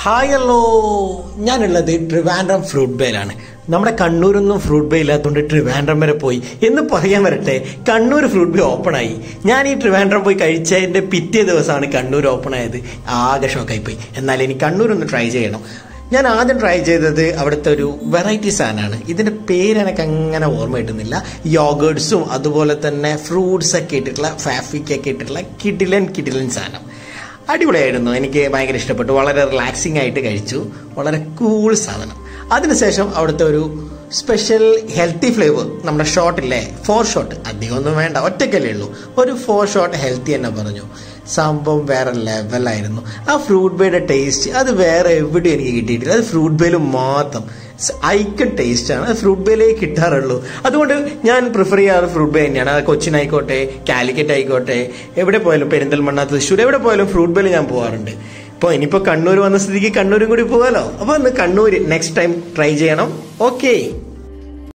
hi hello ഞാനുള്ളത് Trivandrum fruit ബേയിലാണ് നമ്മുടെ കണ്ണൂരൊന്നും fruit bay ഇല്ലാത്തതുകൊണ്ട് ട്രിവാൻഡ്രം വരെ പോയി എന്ന് പറയാൻ വരട്ടെ കണ്ണൂർ ഫ്രൂട്ട് ബേ ഓപ്പൺ ആയി ഞാൻ ഈ ട്രിവാൻഡ്രം പോയി കഴിച്ചതിന്റെ പിറ്റേ ദിവസമാണ് കണ്ണൂർ ഓപ്പൺ ആയത് ആകെ ഷോക്കായി പോയി എന്നാൽ ഇനി കണ്ണൂർ ഒന്ന് ട്രൈ ചെയ്യണം ഞാൻ ആദ്യം ട്രൈ ചെയ്തത് അവിടുത്തെ ഒരു വെറൈറ്റി സാധനമാണ് ഇതിന്റെ പേര് എനിക്ക് അങ്ങനെ ഓർമ്മ കിട്ടുന്നില്ല യോഗേർട്സും അതുപോലെ തന്നെ ഫ്രൂട്ട്സ് ഒക്കെ ഇട്ടിട്ടുള്ള ഫാഫിക് ഒക്കെ ഇട്ടിട്ടുള്ള കിഡിലൻ കിഡിലൻ സാധനം അടിപൊളിയായിരുന്നു എനിക്ക് ഭയങ്കര ഇഷ്ടപ്പെട്ടു വളരെ റിലാക്സിങ് ആയിട്ട് കഴിച്ചു വളരെ കൂൾ സാധനം അതിനുശേഷം അവിടുത്തെ ഒരു സ്പെഷ്യൽ ഹെൽത്തി ഫ്ലേവർ നമ്മുടെ ഷോട്ട് ഇല്ലേ ഫോർ ഷോട്ട് അധികമൊന്നും വേണ്ട ഒറ്റക്കല്ലേ ഉള്ളൂ ഒരു ഫോർ ഷോട്ട് ഹെൽത്തി തന്നെ പറഞ്ഞു സംഭവം വേറെ ലെവലായിരുന്നു ആ ഫ്രൂട്ട് ബേയുടെ ടേസ്റ്റ് അത് വേറെ എവിടെയും എനിക്ക് കിട്ടിയിട്ടില്ല അത് ഫ്രൂട്ട് ബേയിൽ മാത്രം ഐക്കൺ ടേസ്റ്റ് ആണ് അത് ഫ്രൂട്ട് ബേയിലേ കിട്ടാറുള്ളൂ അതുകൊണ്ട് ഞാൻ പ്രിഫർ ചെയ്യാറ് ഫ്രൂട്ട് ബേ തന്നെയാണ് അത് കൊച്ചിൻ ആയിക്കോട്ടെ കാലിക്കറ്റ് ആയിക്കോട്ടെ എവിടെ പോയാലും പെരിന്തൽമണ്ണ തൃശ്ശൂർ എവിടെ പോയാലും ഫ്രൂട്ട് ബേയിൽ ഞാൻ പോകാറുണ്ട് ഇപ്പോൾ ഇനിയിപ്പോൾ കണ്ണൂർ വന്ന സ്ഥിതിക്ക് കണ്ണൂരും കൂടി പോകാലോ അപ്പോൾ ഒന്ന് കണ്ണൂർ നെക്സ്റ്റ് ടൈം ട്രൈ ചെയ്യണം ഓക്കെ